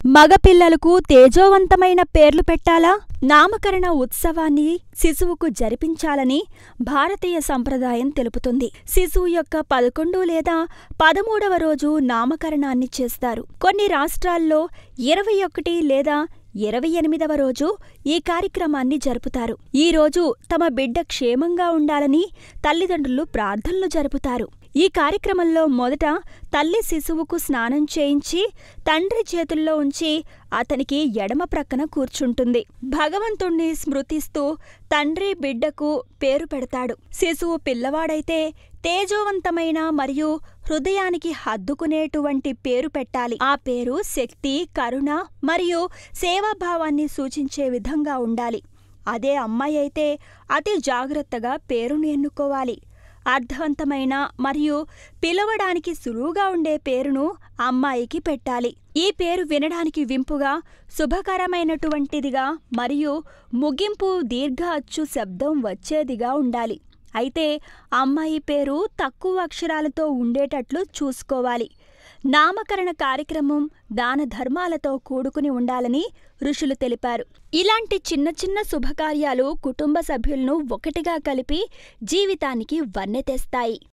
మగపిల్లలకు తేజోవంతమైన పేర్లు పెట్టాలా నామకరణ ఉత్సవాన్ని శిశువుకు జరిపించాలని భారతీయ సంప్రదాయం తెలుపుతుంది శిశువు యొక్క పదకొండు లేదా పదమూడవ రోజు నామకరణాన్ని చేస్తారు కొన్ని రాష్ట్రాల్లో ఇరవై ఒకటి లేదా ఇరవై ఎనిమిదవ రోజు ఈ కార్యక్రమాన్ని జరుపుతారు ఈ రోజు తమ బిడ్డ క్షేమంగా ఉండాలని తల్లిదండ్రులు ప్రార్థనలు జరుపుతారు ఈ కార్యక్రమంలో మొదట తల్లి శిశువుకు స్నానం చేయించి తండ్రి చేతుల్లో ఉంచి అతనికి ఎడమ ప్రక్కన కూర్చుంటుంది భగవంతుణ్ణి స్మృతిస్తూ తండ్రి బిడ్డకు పేరు పెడతాడు శిశువు పిల్లవాడైతే తేజోవంతమైన మరియు హృదయానికి హద్దుకునేటువంటి పేరు పెట్టాలి ఆ పేరు శక్తి కరుణ మరియు సేవాభావాన్ని సూచించే విధంగా ఉండాలి అదే అమ్మాయి అయితే అతి జాగ్రత్తగా పేరును ఎన్నుకోవాలి అర్థవంతమైన మరియు పిలవడానికి సులువుగా ఉండే పేరును అమ్మాయికి పెట్టాలి ఈ పేరు వినడానికి వింపుగా శుభకరమైనటువంటిదిగా మరియు ముగింపు దీర్ఘ అచ్చు శబ్దం వచ్చేదిగా ఉండాలి అయితే అమ్మాయి పేరు తక్కువ అక్షరాలతో ఉండేటట్లు చూసుకోవాలి నామకరణ కార్యక్రమం దాన ధర్మాలతో కూడుకుని ఉండాలని ఋషులు తెలిపారు ఇలాంటి చిన్న చిన్న శుభకార్యాలు కుటుంబ సభ్యులను ఒకటిగా కలిపి జీవితానికి వన్నె తెస్తాయి